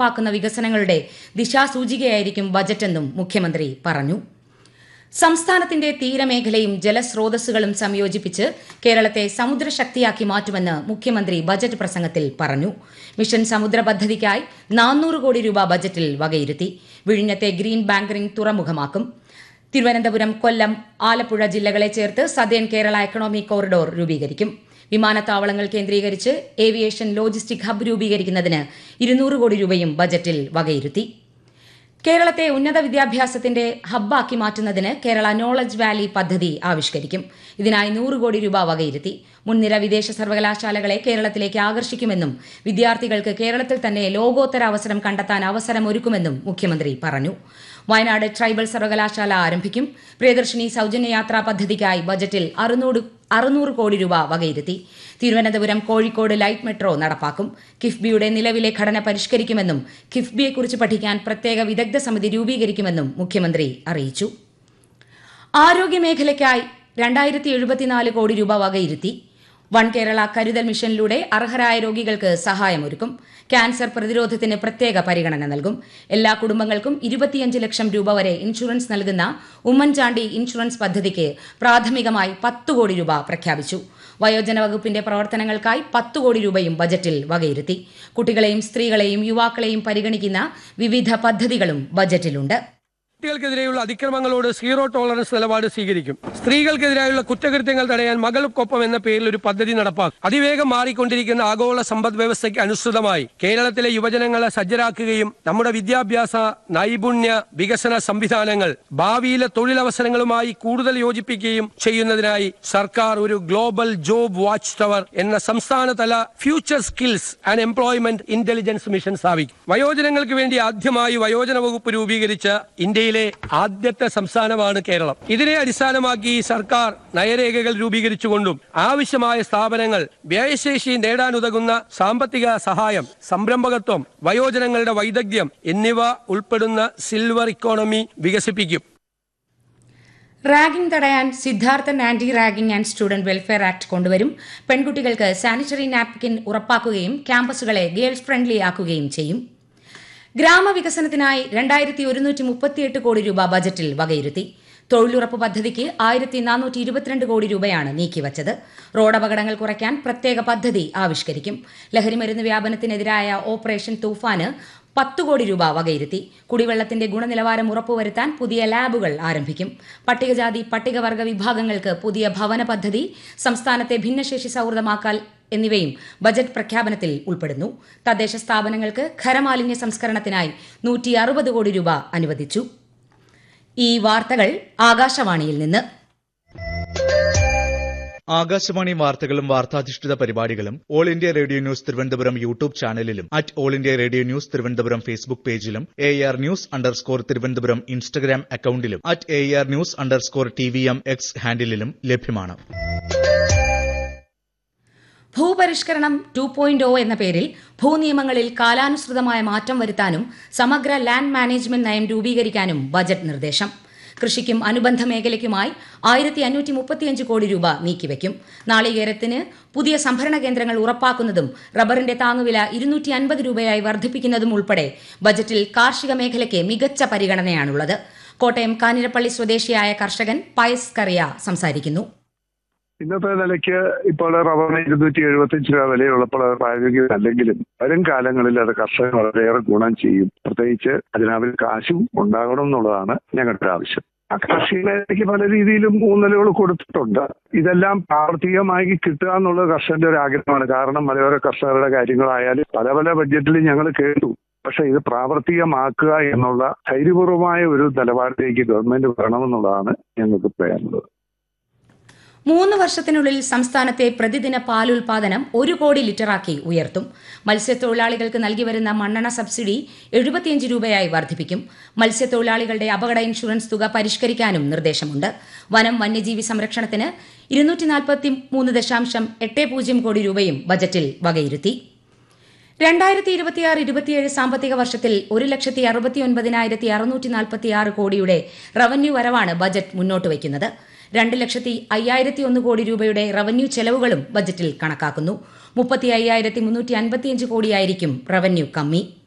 ഉറപ്പാക്കുന്ന വികസനങ്ങളുടെ ദിശാസൂചികയായിരിക്കും ബജറ്റെന്നും മുഖ്യമന്ത്രി പറഞ്ഞു സംസ്ഥാനത്തിന്റെ തീരമേഖലയും ജലസ്രോതസ്സുകളും സംയോജിപ്പിച്ച് കേരളത്തെ സമുദ്രശക്തിയാക്കി മാറ്റുമെന്ന് മുഖ്യമന്ത്രി ബജറ്റ് പ്രസംഗത്തിൽ പറഞ്ഞു മിഷൻ സമുദ്ര പദ്ധതിക്കായി നാനൂറ് കോടി രൂപ ബജറ്റിൽ വകയിരുത്തി വിഴിഞ്ഞത്തെ ഗ്രീൻ ബാങ്കറിംഗ് തുറമുഖമാക്കും തിരുവനന്തപുരം കൊല്ലം ആലപ്പുഴ ജില്ലകളെ ചേർത്ത് സദേൺ കേരള എക്കണോമിക് കോറിഡോർ രൂപീകരിക്കും വിമാനത്താവളങ്ങൾ കേന്ദ്രീകരിച്ച് ഏവിയേഷൻ ലോജിസ്റ്റിക് ഹബ്ബ് രൂപീകരിക്കുന്നതിന് ഇരുന്നൂറ് കോടി രൂപയും ബജറ്റിൽ വകയിരുത്തി കേരളത്തെ ഉന്നത വിദ്യാഭ്യാസത്തിന്റെ ഹബ്ബാക്കി മാറ്റുന്നതിന് കേരള നോളജ് വാലി പദ്ധതി ആവിഷ്കരിക്കും ഇതിനായി നൂറ് കോടി രൂപ വകയിരുത്തി മുൻനിര വിദേശ സർവകലാശാലകളെ കേരളത്തിലേക്ക് ആകർഷിക്കുമെന്നും വിദ്യാർത്ഥികൾക്ക് കേരളത്തിൽ തന്നെ ലോകോത്തര അവസരം കണ്ടെത്താൻ അവസരമൊരുക്കുമെന്നും മുഖ്യമന്ത്രി പറഞ്ഞു വയനാട് ട്രൈബൽ സർവകലാശാല ആരംഭിക്കും പ്രിയദർശിനി സൌജന്യ യാത്രാ പദ്ധതിക്കായി ബജറ്റിൽ അറുന്നൂറ് അറുന്നൂറ് കോടി രൂപ വകയിരുത്തി തിരുവനന്തപുരം കോഴിക്കോട് ലൈറ്റ് മെട്രോ നടപ്പാക്കും കിഫ്ബിയുടെ നിലവിലെ ഘടന പരിഷ്കരിക്കുമെന്നും കിഫ്ബിയെക്കുറിച്ച് പഠിക്കാൻ പ്രത്യേക വിദഗ്ധ സമിതി രൂപീകരിക്കുമെന്നും മുഖ്യമന്ത്രി അറിയിച്ചു ആരോഗ്യമേഖലയ്ക്കായി രണ്ടായിരത്തി എഴുപത്തിനാല് കോടി രൂപ വകയിരുത്തി വൺ കേരള കരുതൽ മിഷനിലൂടെ അർഹരായ രോഗികൾക്ക് സഹായമൊരുക്കും ക്യാൻസർ പ്രതിരോധത്തിന് പ്രത്യേക പരിഗണന നൽകും എല്ലാ കുടുംബങ്ങൾക്കും ഇരുപത്തിയഞ്ച് ലക്ഷം രൂപ വരെ ഇൻഷുറൻസ് നൽകുന്ന ഉമ്മൻചാണ്ടി ഇൻഷുറൻസ് പദ്ധതിക്ക് പ്രാഥമികമായി പത്ത് കോടി രൂപ പ്രഖ്യാപിച്ചു വയോജന വകുപ്പിന്റെ പ്രവർത്തനങ്ങൾക്കായി പത്ത് കോടി രൂപയും ബജറ്റിൽ വകയിരുത്തി കുട്ടികളെയും സ്ത്രീകളെയും യുവാക്കളെയും പരിഗണിക്കുന്ന വിവിധ പദ്ധതികളും ബജറ്റിലുണ്ട് കുട്ടികൾക്കെതിരെയുള്ള അതിക്രമങ്ങളോട് സീറോ ടോളറൻസ് നിലപാട് സ്വീകരിക്കും സ്ത്രീകൾക്കെതിരായുള്ള കുറ്റകൃത്യങ്ങൾ തടയാൻ മകൾക്കൊപ്പം എന്ന പേരിൽ ഒരു പദ്ധതി നടപ്പാക്കും അതിവേഗം മാറിക്കൊണ്ടിരിക്കുന്ന ആഗോള സമ്പദ് വ്യവസ്ഥയ്ക്ക് അനുസൃതമായി കേരളത്തിലെ യുവജനങ്ങളെ സജ്ജരാക്കുകയും നമ്മുടെ വിദ്യാഭ്യാസ നൈപുണ്യ വികസന സംവിധാനങ്ങൾ ഭാവിയിലെ തൊഴിലവസരങ്ങളുമായി കൂടുതൽ യോജിപ്പിക്കുകയും ചെയ്യുന്നതിനായി സർക്കാർ ഒരു ഗ്ലോബൽ ജോബ് വാച്ച് ടവർ എന്ന സംസ്ഥാനതല future skills and employment intelligence mission സ്ഥാപിക്കും വയോജനങ്ങൾക്ക് വേണ്ടി ആദ്യമായി വയോജന വകുപ്പ് രൂപീകരിച്ച ഇന്ത്യയിലെ ആദ്യത്തെ സംസ്ഥാനമാണ് കേരളം ഇതിനെ അടിസ്ഥാനമാക്കി സർക്കാർ നയരേഖകൾ രൂപീകരിച്ചുകൊണ്ടും ആവശ്യമായ സ്ഥാപനങ്ങൾ വ്യയശേഷി നേടാനുതകുന്ന സാമ്പത്തിക സഹായം സംരംഭകത്വം വയോജനങ്ങളുടെ വൈദഗ്ധ്യം എന്നിവ ഉൾപ്പെടുന്ന സിൽവർ ഇക്കോണമി വികസിപ്പിക്കും റാഗിംഗ് തടയാൻ Siddharthan anti ragging and student welfare act കൊണ്ടുവരും പെൺകുട്ടികൾക്ക് സാനിറ്ററി നാപ്കിൻ ഉറപ്പാക്കുകയും ക്യാമ്പസുകളെ ഗേൾസ് ഫ്രണ്ട്ലി ആക്കുകയും ചെയ്യും ഗ്രാമവികസനത്തിനായി രണ്ടായിരത്തി ഒരുന്നൂറ്റി മുപ്പത്തിയെട്ട് കോടി രൂപ ബജറ്റിൽ വകയിരുത്തി തൊഴിലുറപ്പ് പദ്ധതിക്ക് ആയിരത്തി നാനൂറ്റി ഇരുപത്തിരണ്ട് കോടി രൂപയാണ് നീക്കിവച്ചത് റോഡപകടങ്ങൾ കുറയ്ക്കാൻ പ്രത്യേക പദ്ധതി ആവിഷ്കരിക്കും ലഹരിമരുന്ന് വ്യാപനത്തിനെതിരായ ഓപ്പറേഷൻ തൂഫാന് പത്ത് കോടി രൂപ വകയിരുത്തി കുടിവെള്ളത്തിന്റെ ഗുണനിലവാരം ഉറപ്പുവരുത്താൻ പുതിയ ലാബുകൾ ആരംഭിക്കും പട്ടികജാതി പട്ടികവർഗ വിഭാഗങ്ങൾക്ക് പുതിയ ഭവന പദ്ധതി സംസ്ഥാനത്തെ ഭിന്നശേഷി സൗഹൃദമാക്കൽ എന്നിവയും ബജറ്റ് പ്രഖ്യാപനത്തിൽ ഉൾപ്പെടുന്നു തദ്ദേശ സ്ഥാപനങ്ങൾക്ക് ഖരമാലിന്യ സംസ്കരണത്തിനായി നൂറ്റി അറുപത് കോടി രൂപ അനുവദിച്ചു ഈ വാർത്തകൾ ആകാശവാണിയിൽ നിന്ന് ആകാശവാണി വാർത്തകളും വാർത്താധിഷ്ഠിത പരിപാടികളും All India Radio news Thiruvananthapuram YouTube ചാനലിലും at All India Radio news Thiruvananthapuram Facebook പേജിലും A R news underscore Thiruvananthapuram Instagram അക്കൌണ്ടിലും at A R news underscore T V M X ഹാൻഡിലും ലഭ്യമാണ് ഭൂപരിഷ്കരണം ടു പോയിന്റ് ഒ എന്ന പേരിൽ ഭൂനിയമങ്ങളിൽ കാലാനുസൃതമായ മാറ്റം വരുത്താനും സമഗ്ര ലാൻഡ് മാനേജ്മെന്റ് നയം രൂപീകരിക്കാനും ബജറ്റ് നിർദ്ദേശം കൃഷിക്കും അനുബന്ധ മേഖലയ്ക്കുമായി ആയിരത്തി അഞ്ഞൂറ്റി മുപ്പത്തിയഞ്ച് കോടി രൂപ നീക്കിവെക്കും നാളികേരത്തിന് പുതിയ സംഭരണ കേന്ദ്രങ്ങൾ ഉറപ്പാക്കുന്നതും റബ്ബറിന്റെ താങ്ങുവില ഇരുന്നൂറ്റി അൻപത് രൂപയായി വർദ്ധിപ്പിക്കുന്നതും ഉൾപ്പെടെ ബജറ്റിൽ കാർഷിക മേഖലയ്ക്ക് മികച്ച പരിഗണനയാണുള്ളത് കോട്ടയം കാഞ്ഞിരപ്പള്ളി സ്വദേശിയായ കർഷകൻ പയസ് കറിയ സംസാരിക്കുന്നു ഇന്നത്തെ നിലയ്ക്ക് ഇപ്പോൾ റബ്ബറിന് ഇരുന്നൂറ്റി എഴുപത്തിയഞ്ച് രൂപ വിലയുള്ളപ്പോൾ അത് പ്രായോഗികമല്ലെങ്കിലും വരും കാലങ്ങളിൽ അത് കർഷകർ വളരെയേറെ ഗുണം ചെയ്യും പ്രത്യേകിച്ച് അതിനവർ കാശും ഉണ്ടാകണം എന്നുള്ളതാണ് ഞങ്ങളുടെ ആവശ്യം ആ കാർഷിക മേഖലയ്ക്ക് പല രീതിയിലും ഊന്നലുകൾ കൊടുത്തിട്ടുണ്ട് ഇതെല്ലാം പ്രാവർത്തികമായി കിട്ടുക എന്നുള്ളത് കർഷകന്റെ ഒരു ആഗ്രഹമാണ് കാരണം മലയോര കർഷകരുടെ കാര്യങ്ങളായാലും പല പല ബഡ്ജറ്റിലും ഞങ്ങൾ കേട്ടു പക്ഷെ ഇത് പ്രാവർത്തികമാക്കുക എന്നുള്ള ധൈര്യപൂർവമായ ഒരു നിലപാടിലേക്ക് ഗവൺമെന്റ് വരണമെന്നുള്ളതാണ് ഞങ്ങൾക്ക് പറയാനുള്ളത് മൂന്ന് വർഷത്തിനുള്ളിൽ സംസ്ഥാനത്തെ പ്രതിദിന പാലുൽപാദനം ഒരു കോടി ലിറ്ററാക്കി ഉയർത്തും മത്സ്യത്തൊഴിലാളികൾക്ക് നൽകി വരുന്ന മണ്ണെണ്ണ സബ്സിഡി എഴുപത്തിയഞ്ച് രൂപയായി വർദ്ധിപ്പിക്കും മത്സ്യത്തൊഴിലാളികളുടെ അപകട ഇൻഷുറൻസ് തുക പരിഷ്കരിക്കാനും നിർദ്ദേശമുണ്ട് വനം വന്യജീവി സംരക്ഷണത്തിന് ഇരുന്നൂറ്റി നാൽപ്പത്തി മൂന്ന് ദശാംശം എട്ട് പൂജ്യം കോടി രൂപയും ബജറ്റിൽ വകയിരുത്തി രണ്ടായിരത്തി ഇരുപത്തിയാറ് ഇരുപത്തിയേഴ് സാമ്പത്തിക വർഷത്തിൽ ഒരു ലക്ഷത്തി അറുപത്തി ഒൻപതിനായിരത്തി അറുന്നൂറ്റി നാൽപ്പത്തി ആറ് കോടിയുടെ റവന്യൂ വരവാണ് ബജറ്റ് മുന്നോട്ട് വയ്ക്കുന്നത് രണ്ട് ലക്ഷത്തി അയ്യായിരത്തി ഒന്ന് കോടി രൂപയുടെ റവന്യൂ ചെലവുകളും ബജറ്റിൽ കണക്കാക്കുന്നു മുപ്പത്തി അയ്യായിരത്തി മുന്നൂറ്റി അൻപത്തിയഞ്ച് കോടിയായിരിക്കും റവന്യൂ കമ്മി